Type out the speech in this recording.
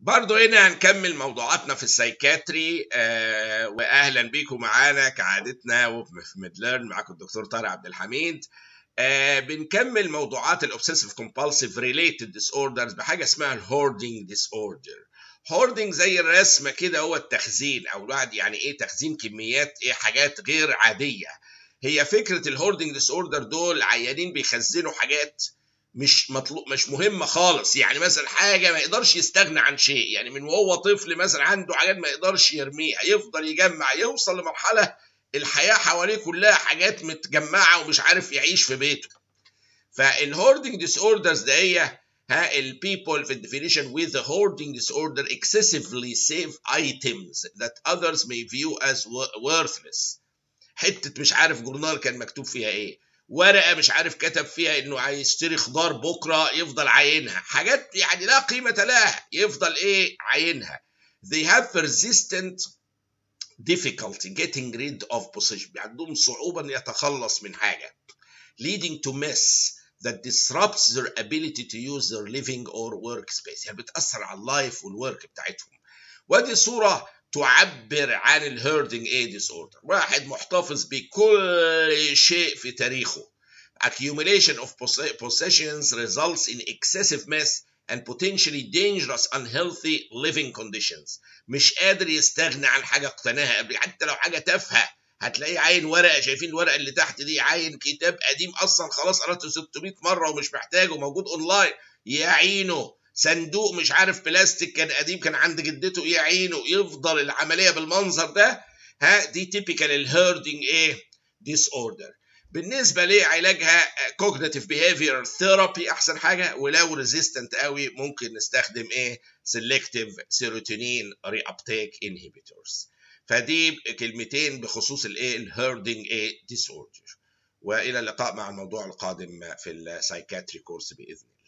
برضو هنا هنكمل موضوعاتنا في السايكاتري آه واهلا بيكم معانا كعادتنا وفي ميدلرن معاكم الدكتور طارق عبد الحميد آه بنكمل موضوعات الاوبسيسيف كومبالسيف ريليتد ديس اوردرز بحاجه اسمها الهوردنج ديس اوردر هوردنج زي الرسمه كده هو التخزين او الواحد يعني ايه تخزين كميات ايه حاجات غير عاديه هي فكره الهوردنج ديس اوردر دول عيانين بيخزنوا حاجات مش مطلوب مش مهمه خالص يعني مثلا حاجه ما يقدرش يستغنى عن شيء يعني من وهو طفل مثلا عنده حاجات ما يقدرش يرميها يفضل يجمع يوصل لمرحله الحياه حواليه كلها حاجات متجمعه ومش عارف يعيش في بيته فالهوردنج ديس اوردرز ده هي ها البيبل في الديفينيشن with a hoarding disorder excessively save items that others may view as worthless حته مش عارف جورنال كان مكتوب فيها ايه ورقه مش عارف كتب فيها انه هيشتري خضار بكره يفضل عاينها حاجات يعني لا قيمه لها يفضل ايه عاينها they have persistent difficulty getting rid of possession عندهم صعوبه ان يتخلص من حاجه leading to mess that disrupts their ability to use their living or work space يعني بتاثر على اللايف والورك بتاعتهم ودي صوره تعبر عن الهيردنج اي ديس اوردر واحد محتفظ بكل شيء في تاريخه accumulation of possessions results in excessive mess and potentially dangerous unhealthy living conditions مش قادر يستغنى عن حاجه اقتناها قبل حتى لو حاجه تافهه هتلاقيه عاين ورقه شايفين الورقه اللي تحت دي عاين كتاب قديم اصلا خلاص قراته 600 مره ومش محتاجه موجود اونلاين يعينه صندوق مش عارف بلاستيك كان قديم كان عند جدته يعينه يفضل العمليه بالمنظر ده ها دي تيبيكال الهيردنج ايه ديس اوردر بالنسبه لعلاجها كوجنيتيف بيهيفير ثيرابي احسن حاجه ولو ريزيستنت قوي ممكن نستخدم ايه سيلكتيف سيروتونين ري ابتيك انهبيتورز فدي كلمتين بخصوص الايه الهيردنج ايه ديس اوردر والى اللقاء مع الموضوع القادم في السايكاتري كورس باذن الله